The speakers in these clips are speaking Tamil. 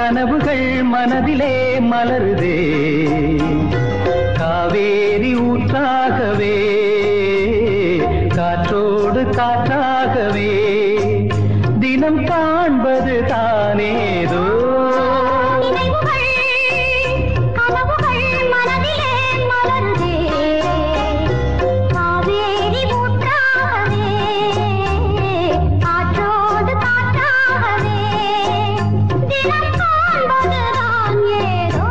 கனவுகள் மனதிலே மலருதே காவேரி ஊற்றாகவே காற்றோடு காற்றாகவே தினம் காண்பது தானேதோ நினைவுகள் கனவுகள் மனதிலே மலருதே காவேரி ஊற்றாகவே காற்றோடு காற்றாகவே தினம் காண்பதுதான் ஏதோ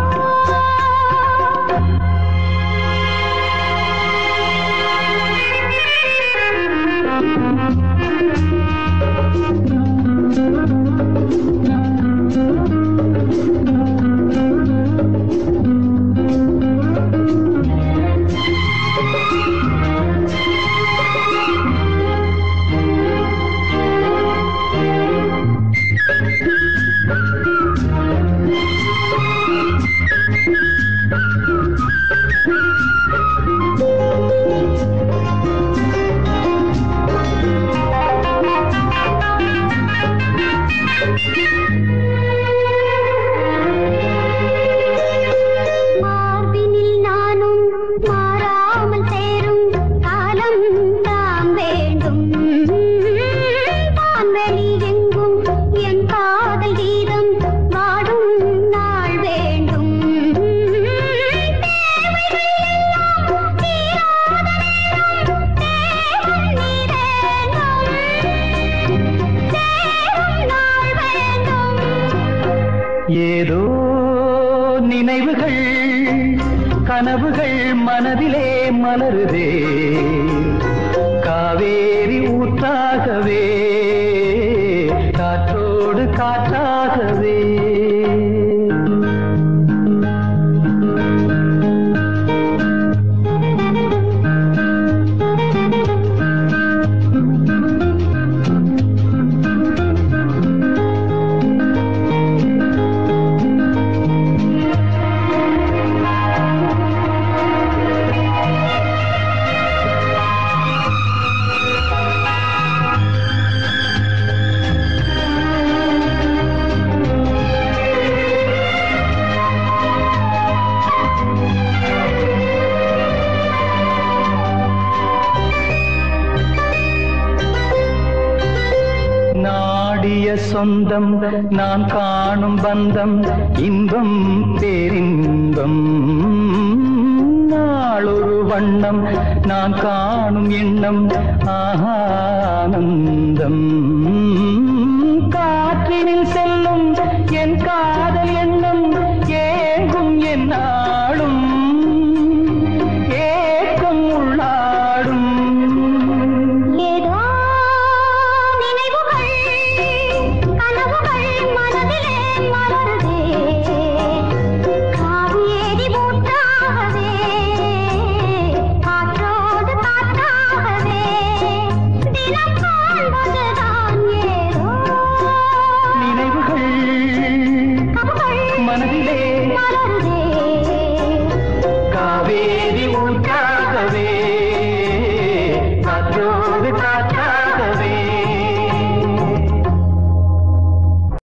மார்பினில் நானும் மாறாமல் சேரும் காலம் தான் வேண்டும் வான்வெளி எங்கும் என் காதல் கீதம் வாடும் நாள் வேண்டும் தேவைகள் எல்லாம் தீராத நேரம் தேவன் நீ வேண்டும் சேரும் நாள் வேண்டும் ஏதோ நினைவுகள் கனவுகள் மனதிலே மலருதே காவேரி ஊற்றாகவே காற்றோடு காற்றாகவே நாடிய சொந்தம் நான் காணும் பந்தம் இன்பம் பேரின்பம் நாளொரு வண்ணம் நான் காணும் எண்ணம் ஆனந்தம் காற்றினில் செல்